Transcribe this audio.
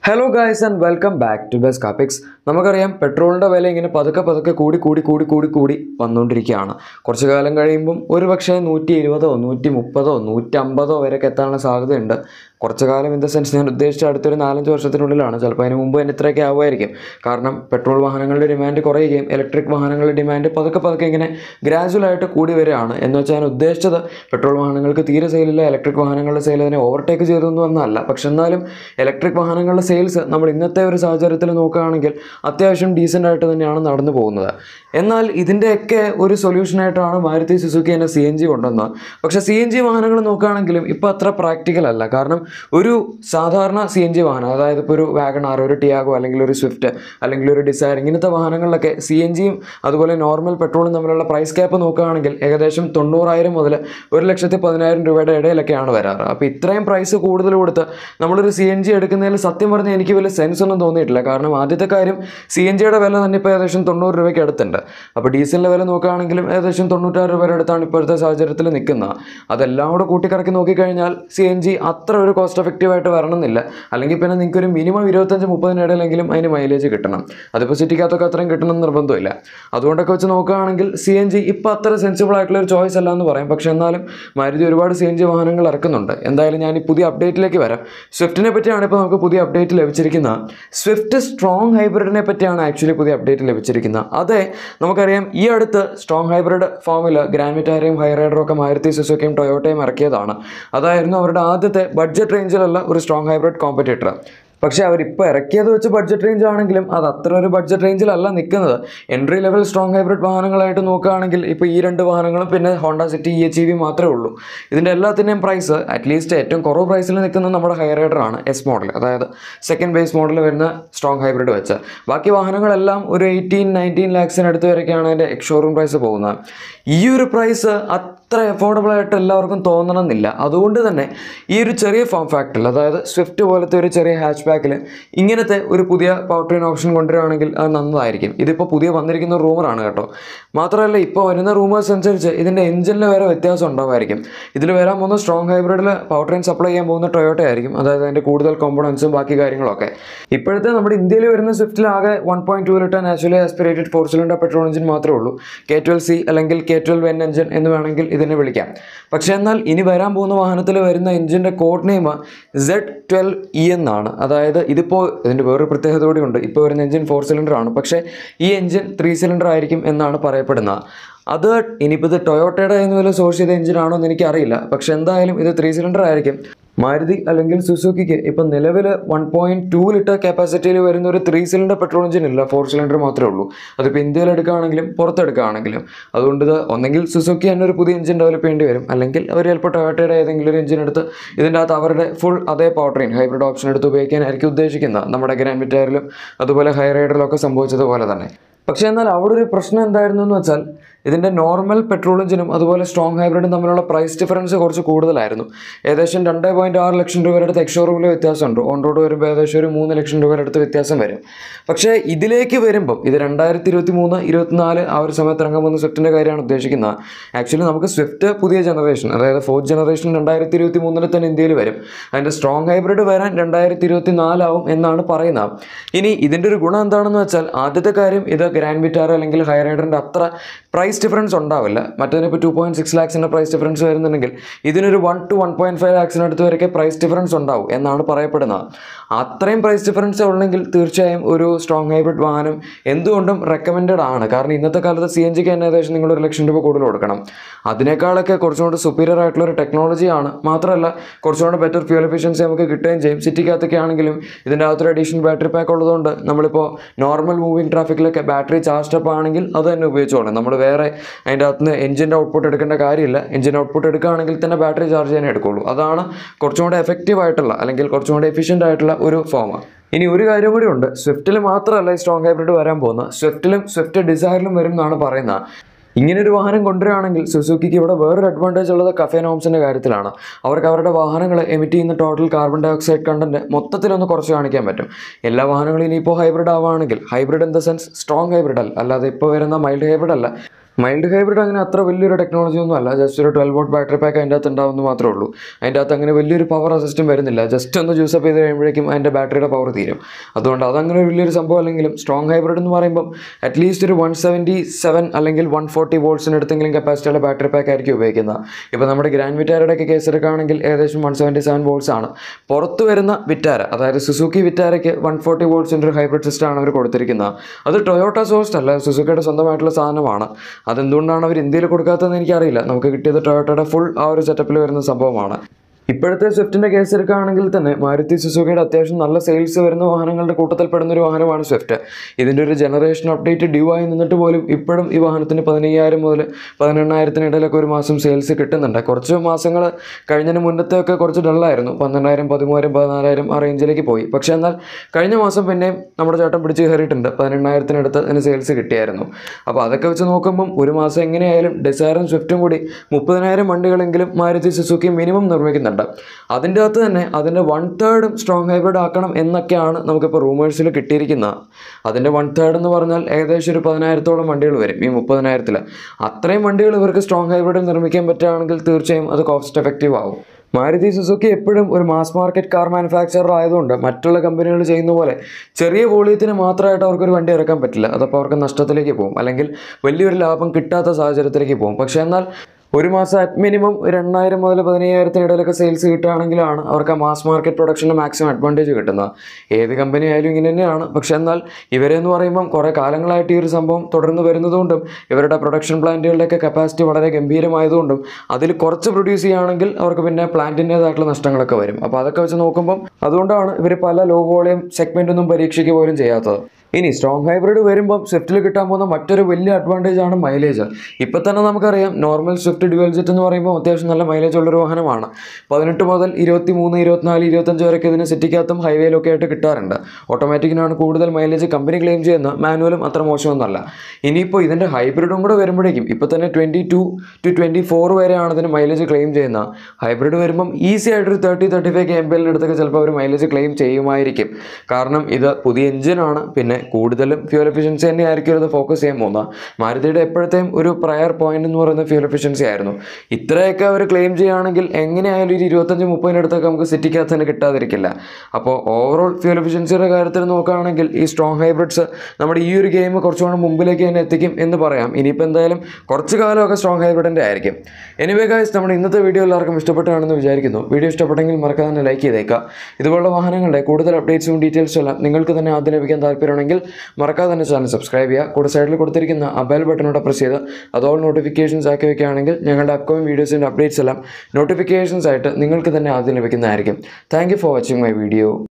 hello guys and welcome back to ബെസ് കാപ്പിക്സ് നമുക്കറിയാം പെട്രോളിൻ്റെ വില ഇങ്ങനെ പതുക്കെ പതുക്കെ കൂടി കൂടി കൂടി കൂടി കൂടി വന്നുകൊണ്ടിരിക്കുകയാണ് കുറച്ച് കാലം കഴിയുമ്പം ഒരു പക്ഷേ നൂറ്റി ഇരുപതോ നൂറ്റി മുപ്പതോ നൂറ്റമ്പതോ വരെയൊക്കെ എത്താനുള്ള സാധ്യതയുണ്ട് കുറച്ച് കാലം ഇൻ ദ സെൻസ് ഞാൻ ഉദ്ദേശിച്ച അടുത്തൊരു നാലഞ്ച് വർഷത്തിനുള്ളിലാണ് ചിലപ്പോൾ അതിന് മുമ്പ് തന്നെ ഇത്രയൊക്കെ ആവുമായിരിക്കും കാരണം പെട്രോൾ വാഹനങ്ങളുടെ ഡിമാൻഡ് കുറയുകയും ഇലക്ട്രിക് വാഹനങ്ങളുടെ ഡിമാൻഡ് പതുക്കെ പതുക്കെ ഇങ്ങനെ ഗ്രാജുവലായിട്ട് കൂടി വരികയാണ് എന്ന് വെച്ചാൽ ഞാൻ ഉദ്ദേശിച്ചത് പെട്രോൾ വാഹനങ്ങൾക്ക് തീരെ സെയിലില്ല ഇലക്ട്രിക് വാഹനങ്ങളുടെ സെയിൽ അതിനെ ഓവർടേക്ക് ചെയ്തൊന്നും എന്നല്ല പക്ഷെ എന്നാലും ഇലക്ട്രിക് വാഹനങ്ങളുടെ സെയിൽസ് നമ്മൾ ഇന്നത്തെ ഒരു സാഹചര്യത്തിൽ നോക്കുകയാണെങ്കിൽ അത്യാവശ്യം ഡീസൻ്റ് ആയിട്ട് തന്നെയാണ് നടന്നു പോകുന്നത് എന്നാൽ ഇതിൻ്റെയൊക്കെ ഒരു സൊല്യൂഷനായിട്ടാണ് മാരുതി സുസുക്കി തന്നെ സി എൻ ജി കൊണ്ടുവന്നത് പക്ഷേ സി എൻ ജി വാഹനങ്ങൾ നോക്കുകയാണെങ്കിലും ഇപ്പോൾ അത്ര പ്രാക്ടിക്കൽ അല്ല കാരണം ഒരു സാധാരണ സി എൻ ജി വാഹനം അതായത് ഇപ്പോൾ ഒരു വാഗൺ ആർ ഒരു ടിയാഗോ അല്ലെങ്കിൽ ഒരു സ്വിഫ്റ്റ് അല്ലെങ്കിൽ ഒരു ഡിസയർ ഇങ്ങനത്തെ വാഹനങ്ങളിലൊക്കെ സി എൻ ജിയും അതുപോലെ നോർമൽ പെട്രോളും തമ്മിലുള്ള പ്രൈസ് ക്യാപ്പ് നോക്കുകയാണെങ്കിൽ ഏകദേശം തൊണ്ണൂറായിരം മുതൽ ഒരു ലക്ഷത്തി പതിനായിരം രൂപയുടെ ഇടയിലൊക്കെയാണ് വരാറ് അപ്പോൾ ഇത്രയും പ്രൈസ് കൂടുതൽ കൊടുത്ത് നമ്മളൊരു സി എൻ ജി എടുക്കുന്നതിൽ സത്യം പറഞ്ഞാൽ എനിക്ക് വലിയ സെൻസ് ഒന്നും തോന്നിയിട്ടില്ല കാരണം ആദ്യത്തെ കാര്യം സി എൻ ജിയുടെ വില തന്നെ ഇപ്പോൾ ഏകദേശം തൊണ്ണൂറ് രൂപയ്ക്ക് അടുത്തുണ്ട് അപ്പോൾ ഡീസലിൻ്റെ വില നോക്കുകയാണെങ്കിലും ഏകദേശം തൊണ്ണൂറ്റാറ് രൂപയുടെ അടുത്താണ് ഇപ്പോഴത്തെ സാഹചര്യത്തിൽ നിൽക്കുന്നത് അതെല്ലാം കൂടെ കൂട്ടിക്കറക്കി നോക്കിക്കഴിഞ്ഞാൽ സി എൻ ജി അത്ര ഒരു കോസ്റ്റ് എഫക്റ്റീവായിട്ട് വരണമെന്നില്ല അല്ലെങ്കിൽ പിന്നെ നിങ്ങൾക്ക് ഒരു മിനിമം ഇരുപത്തഞ്ച് മുപ്പതിനിടയിലെങ്കിലും അതിന് മൈലേജ് കിട്ടണം അതിപ്പോൾ സിറ്റിക്കകത്തൊക്കെ അത്രയും കിട്ടണം എന്ന് നിർബന്ധമില്ല അതുകൊണ്ടൊക്കെ വെച്ച് നോക്കുകയാണെങ്കിൽ സി എൻ ജി ഇപ്പോൾ അത്ര സെൻസിബിൾ ആയിട്ടുള്ള ഒരു ചോയ്സ് അല്ല എന്ന് പറയാം പക്ഷേ എന്നാലും മാരുതി ഒരുപാട് സി എൻ ജി വാഹനങ്ങൾ ഇറക്കുന്നുണ്ട് എന്തായാലും ഞാൻ ഈ പുതിയ അപ്ഡേറ്റിലേക്ക് വരാം സ്വിഫ്റ്റിനെ പറ്റിയാണ് ഇപ്പോൾ നമുക്ക് പുതിയ അപ്ഡേറ്റ് ലഭിച്ചിരിക്കുന്നത് സ്വിഫ്റ്റ് സ്ട്രോങ് ഹൈബ്രിഡിനെ പറ്റിയാണ് ആക്ച്വലി പുതിയ അപ്ഡേറ്റ് ലഭിച്ചിരിക്കുന്നത് അതെ നമുക്കറിയാം ഈ അടുത്ത് സ്ട്രോങ് ഹൈബ്രിഡ് ഫോമിൽ ഗ്രാൻവിറ്റാരയും ഹൈറൈഡറും ഒക്കെ മാരുതി സുസുക്കിയും ടൊയോട്ടയും ഇറക്കിയതാണ് അതായിരുന്നു അവരുടെ ആദ്യത്തെ ബഡ്ജറ്റ് റേഞ്ചിലുള്ള ഒരു സ്ട്രോങ് ഹൈബ്രിഡ് കോമ്പറ്റീറ്റർ പക്ഷേ അവരിപ്പോൾ ഇറക്കിയത് വെച്ച് ബഡ്ജറ്റ് റേഞ്ച് ആണെങ്കിലും അത് അത്ര ഒരു ബഡ്ജറ്റ് റേഞ്ചിലല്ല നിൽക്കുന്നത് എൻട്രി ലെവൽ സ്ട്രോങ് ഹൈബ്രിഡ് വാഹനങ്ങളായിട്ട് നോക്കുകയാണെങ്കിൽ ഇപ്പോൾ ഈ രണ്ട് വാഹനങ്ങളും പിന്നെ Honda City E H E V മാത്രമേ ഉള്ളൂ ഇതിൻ്റെ എല്ലാത്തിൻ്റെയും പ്രൈസ് അറ്റ്ലീസ്റ്റ് ഏറ്റവും കുറവ് പ്രൈസിൽ നിൽക്കുന്നത് നമ്മുടെ ഹൈറൈഡറാണ് എസ് മോഡൽ അതായത് സെക്കൻഡ് ബേസ് മോഡൽ വരുന്ന സ്ട്രോങ് ഹൈബ്രിഡ് വെച്ച് ബാക്കി വാഹനങ്ങളെല്ലാം ഒരു എയ്റ്റീൻ നയൻറ്റീൻ ലാക്സിനടുത്ത് വരെയൊക്കെയാണ് അതിൻ്റെ ഷോറൂം പ്രൈസ് പോകുന്നത് ഈ ഒരു പ്രൈസ് അത്ര അഫോർഡബിൾ ആയിട്ട് എല്ലാവർക്കും തോന്നണമെന്നില്ല അതുകൊണ്ട് തന്നെ ഈ ഒരു ചെറിയ ഫോം ഫാക്ടറിൽ അതായത് സ്വിഫ്റ്റ് പോലത്തെ ഒരു ചെറിയ ഹാച്ച് ബാക്കിൽ ഇങ്ങനത്തെ ഒരു പുതിയ പവർ ട്രെയിൻ ഓപ്ഷൻ കൊണ്ടുവരികയാണെങ്കിൽ അത് നന്നതായിരിക്കും ഇതിപ്പോൾ പുതിയ വന്നിരിക്കുന്ന റൂമറാണ് കേട്ടോ മാത്രമല്ല ഇപ്പോൾ വരുന്ന റൂമേഴ്സ് അനുസരിച്ച് ഇതിൻ്റെ എഞ്ചിനിൽ വേറെ വ്യത്യാസം ഉണ്ടാവുമായിരിക്കും ഇതിൽ വരാൻ പോകുന്ന സ്ട്രോങ് ഹൈബ്രിഡിൽ പവർ ട്രെയിൻ സപ്ലൈ ചെയ്യാൻ പോകുന്ന ടൊയോട്ട ആയിരിക്കും അതായത് അതിൻ്റെ കൂടുതൽ കോമ്പണൻസും ബാക്കി കാര്യങ്ങളൊക്കെ ഇപ്പോഴത്തെ നമ്മുടെ ഇന്ത്യയിൽ വരുന്ന സ്വിഫ്റ്റിൽ ആകെ one point two litre naturally aspirated four cylinder petrol engine മാത്രമേ ഉള്ളൂ കെ ട്വൽവ് സി അല്ലെങ്കിൽ കെ ട്വൽവ് എൻ എഞ്ചിൻ എന്ന് വേണമെങ്കിൽ ഇതിനെ വിളിക്കാം പക്ഷേ എന്നാൽ ഇനി വരാൻ പോകുന്ന വാഹനത്തിൽ വരുന്ന എഞ്ചിൻ്റെ code name Z twelve E എന്നാണ് അതായത് ഇതിപ്പോൾ ഇതിൻ്റെ വേറൊരു പ്രത്യേകത കൂടി ഉണ്ട് ഇപ്പോൾ വരുന്ന എഞ്ചിൻ ഫോർ സിലിണ്ടർ ആണ് പക്ഷേ ഈ എഞ്ചിൻ ത്രീ സിലിണ്ടർ ആയിരിക്കും എന്നാണ് പറയപ്പെടുന്നത് അത് ഇനിയിപ്പോൾ ഇത് ടൊയോട്ടയുടെ എന്ന് വല്ല സോഴ്സ് ചെയ്ത എഞ്ചിനാണോ എന്ന് എനിക്കറിയില്ല പക്ഷേ എന്തായാലും ഇത് ത്രീ സിലിണ്ടർ ആയിരിക്കും മാരുതി അല്ലെങ്കിൽ സുസുക്കിക്ക് ഇപ്പം നിലവിൽ വൺ പോയിൻറ്റ് ടു ലിറ്റർ കപ്പാസിറ്റിയിൽ വരുന്ന ഒരു ത്രീ സിലിണ്ടർ പെട്രോൾ എഞ്ചിൻ ഇല്ല ഫോർ സിലിണ്ടർ മാത്രമേ ഉള്ളൂ അതിപ്പോൾ ഇന്ത്യയിൽ എടുക്കുകയാണെങ്കിലും പുറത്തെടുക്കുകയാണെങ്കിലും അതുകൊണ്ട് ഇത് ഒന്നെങ്കിൽ സുസുക്കി തന്നെ ഒരു പുതിയ എഞ്ചിൻ ഡെവലപ്പ് ചെയ്യേണ്ടി വരും അല്ലെങ്കിൽ അവർ ചിലപ്പോൾ ടൊയോട്ടയുടെ ഏതെങ്കിലും ഒരു എഞ്ചിൻ എടുത്ത് ഇതിൻ്റെ അകത്ത് അവരുടെ ഫുൾ അതേ പവർ ട്രെയിൻ ഹൈബ്രിഡ് ഓപ്ഷൻ എടുത്ത് ഉപയോഗിക്കാനായിരിക്കും ഉദ്ദേശിക്കുന്നത് നമ്മുടെ ഗ്രാൻഡ് വിറ്റാറിലും അതുപോലെ ഹൈ റൈഡറിലും ഒക്കെ സംഭവിച്ചതുപോലെ തന്നെ പക്ഷേ എന്നാൽ അവിടെ ഒരു പ്രശ്നം എന്തായിരുന്നു എന്ന് വെച്ചാൽ ഇതിൻ്റെ നോർമൽ പെട്രോൾ എഞ്ചിനും അതുപോലെ സ്ട്രോങ് ഹൈബ്രിഡും തമ്മിലുള്ള പ്രൈസ് ഡിഫറൻസ് കുറച്ച് കൂടുതലായിരുന്നു ഏകദേശം രണ്ട് പോയിൻറ്റ് ആറ് ലക്ഷം രൂപയുടെ അടുത്ത് എക്സ്ഷോറൂമിൽ വ്യത്യാസമുണ്ട് ഓൺ റോഡ് വരുമ്പോൾ ഏകദേശം ഒരു മൂന്ന് ലക്ഷം രൂപയുടെ അടുത്ത് വ്യത്യാസം വരും പക്ഷേ ഇതിലേക്ക് വരുമ്പം ഇത് രണ്ടായിരത്തി ഇരുപത്തി മൂന്ന് ഇരുപത്തിനാല് ആ ഒരു സമയത്ത് ഇറങ്ങാൻ പോകുന്ന സ്വിഫ്റ്റിൻ്റെ കാര്യമാണ് ഉദ്ദേശിക്കുന്നത് ആക്ച്വലി നമുക്ക് സ്വിഫ്റ്റ് പുതിയ ജനറേഷൻ അതായത് ഫോർത്ത് ജനറേഷൻ രണ്ടായിരത്തി ഇരുപത്തി മൂന്നിൽ തന്നെ ഇന്ത്യയിൽ വരും അതിൻ്റെ സ്ട്രോങ് ഹൈബ്രിഡ് വരാൻ രണ്ടായിരത്തി ഇരുപത്തി നാലാവും എന്നാണ് പറയുന്നത് ഇനി ഇതിൻ്റെ ഒരു ഗുണം എന്താണെന്ന് വെച്ചാൽ ആദ്യത്തെ കാര്യം ഇത് ഗ്രാൻഡ് വിറ്റാർ അല്ലെങ്കിൽ ഹൈ റൈഡറിൻ്റെ അത്ര പ്രൈസ് ഡിഫറൻസ് ഉണ്ടാവില്ല മറ്റേതിനിപ്പോൾ ടു പോയിൻറ്റ് സിക്സ് ലാക്സിൻ്റെ പ്രൈസ് ഡിഫറൻസ് വരുന്നുണ്ടെങ്കിൽ ഇതിനൊരു one two one point five ലാക്സിനടുത്ത് വരെയൊക്കെ പ്രൈസ് ഡിഫറൻസ് ഉണ്ടാവും എന്നാണ് പറയപ്പെടുന്നത് അത്രയും പ്രൈസ് ഡിഫറൻസ് ഉള്ളെങ്കിൽ തീർച്ചയായും ഒരു സ്ട്രോങ് ഹൈബ്രിഡ് വാഹനം എന്തുകൊണ്ടും റെക്കമെൻഡഡ് ആണ് കാരണം ഇന്നത്തെ കാലത്ത് സി എൻ ജിക്ക് തന്നെ ഏകദേശം നിങ്ങൾ ഒരു ലക്ഷം രൂപ കൂടുതൽ കൊടുക്കണം അതിനേക്കാളൊക്കെ കുറച്ചും കൂടി സുപ്പീരിയർ ആയിട്ടുള്ള ഒരു ടെക്നോളജിയാണ് മാത്രമല്ല കുറച്ചും കൂടെ ബെറ്റർ ഫ്യൂൽ എഫിഷ്യൻസി നമുക്ക് കിട്ടുകയും ചെയ്യും സിറ്റിക്കകത്തൊക്കെ ആണെങ്കിലും ഇതിൻ്റെ അകത്തൊരു അഡീഷണൽ ബാറ്ററി പാക്ക് ഉള്ളതുകൊണ്ട് നമ്മളിപ്പോൾ നോർമൽ മൂവിങ് ട്രാഫിക്കിലൊക്കെ ബാറ്ററി ചാർജ് അപ്പ് ആണെങ്കിൽ അത് തന്നെ ഉപയോഗിച്ചോളാം നമ്മൾ വേറെ അതിൻ്റെ അകത്ത് നിന്ന് എഞ്ചിൻ്റെ ഔട്ട്പുട്ട് എടുക്കേണ്ട കാര്യമില്ല എഞ്ചിൻ ഔട്ട്പുട്ട് എടുക്കുകയാണെങ്കിൽ തന്നെ ബാറ്ററി ചാർജ് ചെയ്യാനേ എടുക്കുള്ളൂ അതാണ് കുറച്ചും കൂടെ എഫക്റ്റീവ് ആയിട്ടുള്ള അല്ലെങ്കിൽ കുറച്ചും കൂടെ എഫിഷ്യൻ്റ് ആയിട്ടുള്ള ഒരു ഫോം ഇനി ഒരു കാര്യം കൂടി ഉണ്ട് സ്വിഫ്റ്റിൽ മാത്രമല്ല ഈ സ്ട്രോങ് ഹൈബ്രിഡ് വരാൻ പോകുന്നത് സ്വിഫ്റ്റിലും സ്വിഫ്റ്റ് ഡിസയറിലും വരും എന്നാണ് പറയുന്നത് ഇങ്ങനെ ഒരു വാഹനം കൊണ്ടുവരികയാണെങ്കിൽ സുസുക്കിക്ക് ഇവിടെ വേറൊരു അഡ്വാൻറ്റേജ് ഉള്ളത് കഫേ നോംസിൻ്റെ കാര്യത്തിലാണ് അവർക്ക് അവരുടെ വാഹനങ്ങൾ എമിറ്റ് ചെയ്യുന്ന total carbon dioxide content മൊത്തത്തിലൊന്ന് കുറച്ച് കാണിക്കാൻ പറ്റും എല്ലാ വാഹനങ്ങളും ഇനിയിപ്പോൾ ഹൈബ്രിഡ് ആവുകയാണെങ്കിൽ hybrid in the sense strong hybrid അല്ല അല്ലാതെ ഇപ്പോൾ വരുന്ന മൈൽഡ് ഹൈബ്രിഡ് അല്ല മൈൽഡ് ഹൈബ്രിഡ് അങ്ങനെ അത്ര വലിയൊരു ടെക്നോളജി ഒന്നും അല്ല ജസ്റ്റ് ഒരു ട്വൽവ് വോട്ട് ബാറ്ററി പാക്ക് അതിൻ്റെ അകത്ത് ഉണ്ടാവുമെന്ന് മാത്രമേ ഉള്ളൂ അതിൻ്റെ അകത്ത് അങ്ങനെ വലിയൊരു പവർ അസിസ്റ്റം വരുന്നില്ല ജസ്റ്റ് ഒന്ന് ജ്യൂസ് അപ്പ് ചെയ്ത് കഴിയുമ്പോഴേക്കും അതിൻ്റെ ബാറ്ററിയുടെ പവർ തീരും അതുകൊണ്ട് അതങ്ങനെ ഒരു വലിയൊരു സംഭവം അല്ലെങ്കിലും സ്ട്രോങ് ഹൈബ്രിഡ് എന്ന് പറയുമ്പം അറ്റ്ലീസ്റ്റ് ഒരു വൺ സെവൻറ്റി സെവൻ അല്ലെങ്കിൽ വൺ ഫോർട്ടി വോൾട്സിന് അടുത്തെങ്കിലും കപ്പാസിറ്റിയുള്ള ബാറ്ററി പാക്ക് ആയിരിക്കും ഉപയോഗിക്കുന്നത് ഇപ്പോൾ നമ്മുടെ ഗ്രാൻഡ് വിറ്റാരയുടെ ഒക്കെ കേസ് എടുക്കുകയാണെങ്കിൽ ഏകദേശം വൺ സെവൻറ്റി സെവൻ വോൾട്സ് ആണ് പുറത്ത് വരുന്ന വിറ്റാര അതായത് സുസുക്കി വിറ്റാരയ്ക്ക് വൺ ഫോർട്ടി വോൾട്സിൻ്റെ ഒരു ഹൈബ്രിഡ് സിസ്റ്റം ആണ് അവർ കൊടുത്തിരിക്കുന്നത് അത് ടൊയോട്ട സോഴ്സ്ഡ് അല്ല സുസുക്കിയുടെ സ്വന്തമായിട്ടുള്ള സാധനമാണ് അതെന്തുകൊണ്ടാണ് അവർ ഇന്ത്യയിൽ കൊടുക്കാത്തതെന്ന് എനിക്കറിയില്ല നമുക്ക് കിട്ടിയത് ടൊയോട്ടയുടെ ഫുൾ ആ ഒരു സെറ്റപ്പിൽ വരുന്ന സംഭവമാണ് ഇപ്പോഴത്തെ സ്വിഫ്റ്റിൻ്റെ കേസ് എടുക്കുകയാണെങ്കിൽ തന്നെ മാരുതി സുസുക്കിയുടെ അത്യാവശ്യം നല്ല സെയിൽസ് വരുന്ന വാഹനങ്ങളുടെ കൂട്ടത്തിൽ പെടുന്ന ഒരു വാഹനമാണ് സ്വിഫ്റ്റ് ഇതിൻ്റെ ഒരു ജനറേഷൻ അപ്ഡേറ്റ് ഡ്യൂ ആയി നിന്നിട്ട് പോലും ഇപ്പോഴും ഈ വാഹനത്തിന് പതിനയ്യായിരം മുതൽ പതിനെണ്ണായിരത്തിന് ഇടയിലൊക്കെ ഒരു മാസം സെയിൽസ് കിട്ടുന്നുണ്ട് കുറച്ച് മാസങ്ങൾ കഴിഞ്ഞതിന് മുന്നത്തെ ഒക്കെ കുറച്ച് ഡള്ളായിരുന്നു പന്ത്രണ്ടായിരം പതിമൂവായിരം പതിനാലായിരം ആ റേഞ്ചിലേക്ക് പോയി പക്ഷേ എന്നാൽ കഴിഞ്ഞ മാസം പിന്നെയും നമ്മുടെ ചേട്ടൻ പിടിച്ച് കയറിയിട്ടുണ്ട് പതിനെണ്ണായിരത്തിനടുത്ത് അതിന് സെയിൽസ് കിട്ടിയായിരുന്നു അപ്പോൾ അതൊക്കെ വെച്ച് നോക്കുമ്പം ഒരു മാസം എങ്ങനെയായാലും ഡിസയറും സ്വിഫ്റ്റും കൂടി മുപ്പതിനായിരം വണ്ടികളെങ്കിലും മാരുതി സുസുക്കി മിനിമം നിർമ്മിക്കുന്നുണ്ട് അതിൻ്റെ അകത്ത് തന്നെ അതിൻ്റെ വൺ തേർഡും സ്ട്രോങ് ഹൈബ്രിഡ് ആക്കണം എന്നൊക്കെയാണ് നമുക്കിപ്പോൾ റൂമേഴ്സിൽ കിട്ടിയിരിക്കുന്നത് അതിൻ്റെ വൺ തേർഡ് എന്ന് പറഞ്ഞാൽ ഏകദേശം ഒരു പതിനായിരത്തോളം വണ്ടികൾ വരും ഈ മുപ്പതിനായിരത്തിൽ അത്രയും വണ്ടികൾ ഇവർക്ക് സ്ട്രോങ് ഹൈബ്രിഡ് നിർമ്മിക്കാൻ പറ്റുകയാണെങ്കിൽ തീർച്ചയായും അത് കോസ്റ്റ് എഫക്റ്റീവ് ആവും മാരുതി സുസുക്കി എപ്പോഴും ഒരു മാസ് മാർക്കറ്റ് കാർ മാനുഫാക്ചറർ ആയതുകൊണ്ട് മറ്റുള്ള കമ്പനികൾ ചെയ്യുന്ന പോലെ ചെറിയ വോളിയത്തിന് മാത്രമായിട്ട് അവർക്കൊരു വണ്ടി ഇറക്കാൻ പറ്റില്ല അതപ്പോൾ അവർക്ക് നഷ്ടത്തിലേക്ക് പോകും അല്ലെങ്കിൽ വലിയൊരു ലാഭം കിട്ടാത്ത സാഹചര്യത്തിലേക്ക് പോകും പക്ഷേ എന്നാൽ ഒരു മാസം അറ്റ് മിനിമം ഒരു എണ്ണായിരം മുതൽ പതിനയ്യായിരത്തിന് ഇടയിലൊക്കെ സെയിൽസ് കിട്ടുകയാണെങ്കിലാണ് അവർക്ക് ആ മാസ് മാർക്കറ്റ് പ്രൊഡക്ഷന് മാക്സിമം അഡ്വാൻറ്റേജ് കിട്ടുന്നത് ഏത് കമ്പനി ആയാലും ഇങ്ങനെ തന്നെയാണ് പക്ഷേ എന്നാൽ ഇവരെന്ന് പറയുമ്പം കുറേ കാലങ്ങളായിട്ട് ഈ ഒരു സംഭവം തുടർന്ന് വരുന്നതുകൊണ്ടും ഇവരുടെ പ്രൊഡക്ഷൻ പ്ലാന്റുകളുടെയൊക്കെ കപ്പാസിറ്റി വളരെ ഗംഭീരമായതുകൊണ്ടും അതിൽ കുറച്ച് പ്രൊഡ്യൂസ് ചെയ്യുകയാണെങ്കിൽ അവർക്ക് പിന്നെ പ്ലാന്റിൻ്റേതായിട്ടുള്ള നഷ്ടങ്ങളൊക്കെ വരും അപ്പോൾ അതൊക്കെ വെച്ച് നോക്കുമ്പം അതുകൊണ്ടാണ് ഇവർ പല ലോ വോളിയം സെഗ്മെൻ്റ് ഒന്നും പരീക്ഷിക്കുക പോലും ചെയ്യാത്തത് ഇനി സ്ട്രോങ് ഹൈബ്രിഡ് വരുമ്പം സ്വിഫ്റ്റിൽ കിട്ടാൻ പോകുന്ന മറ്റൊരു വലിയ അഡ്വാൻറ്റേജ് ആണ് മൈലേജ് ഇപ്പം തന്നെ നമുക്കറിയാം നോർമൽ സ്വിഫ്റ്റ് ഡ്യുവൽ ജെറ്റ് എന്ന് പറയുമ്പോൾ അത്യാവശ്യം നല്ല മൈലേജ് ഉള്ളൊരു വാഹനമാണ് പതിനെട്ട് മുതൽ ഇരുപത്തി മൂന്ന് ഇരുപത്തിനാല് ഇരുപത്തഞ്ച് വരെയൊക്കെ ഇതിന് സിറ്റിക്കകത്തും ഹൈവേയിലൊക്കെ ആയിട്ട് കിട്ടാറുണ്ട് ഓട്ടോമാറ്റിക്കിനാണ് കൂടുതൽ മൈലേജ് കമ്പനി ക്ലെയിം ചെയ്യുന്നത് മാനുവലും അത്ര മോശമൊന്നുമല്ല ഇനിയിപ്പോൾ ഇതിൻ്റെ ഹൈബ്രിഡും കൂടെ വരുമ്പോഴേക്കും ഇപ്പോൾ തന്നെ twenty two to twenty four വരെയാണ് ഇതിന് മൈലേജ് ക്ലെയിം ചെയ്യുന്നത് ഹൈബ്രിഡ് വരുമ്പം ഈസി ആയിട്ടൊരു thirty thirty five K M P അടുത്തൊക്കെ ചിലപ്പോൾ അവർ മൈലേജ് ക്ലെയിം ചെയ്യുമായിരിക്കും കാരണം ഇത് പുതിയ എഞ്ചിനാണ് പിന്നെ കൂടുതലും ഫ്യൂൽ എഫിഷ്യൻസി തന്നെ ആയിരിക്കും ഇത് ഫോക്കസ് ചെയ്യാൻ പോകുന്നത് മാരുതിയുടെ എപ്പോഴത്തെയും ഒരു പ്രയർ പോയിന്റ് എന്ന് പറയുന്നത് ഫ്യൂൽ എഫിഷ്യൻസി ആയിരുന്നു ഇത്രയൊക്കെ അവർ ക്ലെയിം ചെയ്യുകയാണെങ്കിൽ എങ്ങനെയായാലും ഒരു ഇരുപത്തഞ്ച് മുപ്പതിനടുത്തൊക്കെ നമുക്ക് സിറ്റിക്കകത്ത് തന്നെ കിട്ടാതിരിക്കില്ല അപ്പോൾ ഓവറോൾ ഫ്യൂൽ എഫിഷ്യൻസിയുടെ കാര്യത്തിൽ നോക്കുകയാണെങ്കിൽ ഈ സ്ട്രോങ് ഹൈബ്രിഡ്സ് നമ്മുടെ ഈ ഒരു ഗെയിം കുറച്ചുകൂടെ മുമ്പിലേക്ക് തന്നെ എത്തിക്കും എന്ന് പറയാം ഇനിയിപ്പോൾ എന്തായാലും കുറച്ച് കാലമൊക്കെ സ്ട്രോങ് ഹൈബ്രിഡിൻ്റെ ആയിരിക്കും എനിവേ ഗായ്സ് നമ്മുടെ ഇന്നത്തെ വീഡിയോ എല്ലാവർക്കും ഇഷ്ടപ്പെട്ടാണെന്ന് വിചാരിക്കുന്നു വീഡിയോ ഇഷ്ടപ്പെട്ടെങ്കിൽ മറക്കാതെ തന്നെ ലൈക്ക് ചെയ്തേക്കുക ഇതുപോലുള്ള വാഹനങ്ങളുടെ കൂടുതൽ അപ്ഡേറ്റ്സും ഡീറ്റെയിൽസും എല്ലാം നിങ്ങൾക്ക് തന്നെ ആദ്യം ലഭിക്കാൻ താല്പര്യമുണ്ടെങ്കിൽ മറക്കാതെ തന്നെ ചാനൽ സബ്സ്ക്രൈബ് ചെയ്യുക കൂടെ സൈഡിൽ കൊടുത്തിരിക്കുന്ന ആ ബെൽ ബട്ടണോടെ പ്രസ് ചെയ്ത് അത് ഓൾ നോട്ടിഫിക്കേഷൻസ് ആക്കി വെക്കുകയാണെങ്കിൽ ഞങ്ങളുടെ അപ്കമിംഗ് വീഡിയോസിൻ്റെ അപ്ഡേറ്റ്സ് എല്ലാം നോട്ടിഫിക്കേഷൻസ് ആയിട്ട് നിങ്ങൾക്ക് തന്നെ ആദ്യം ലഭിക്കുന്നതായിരിക്കും thank you for watching my video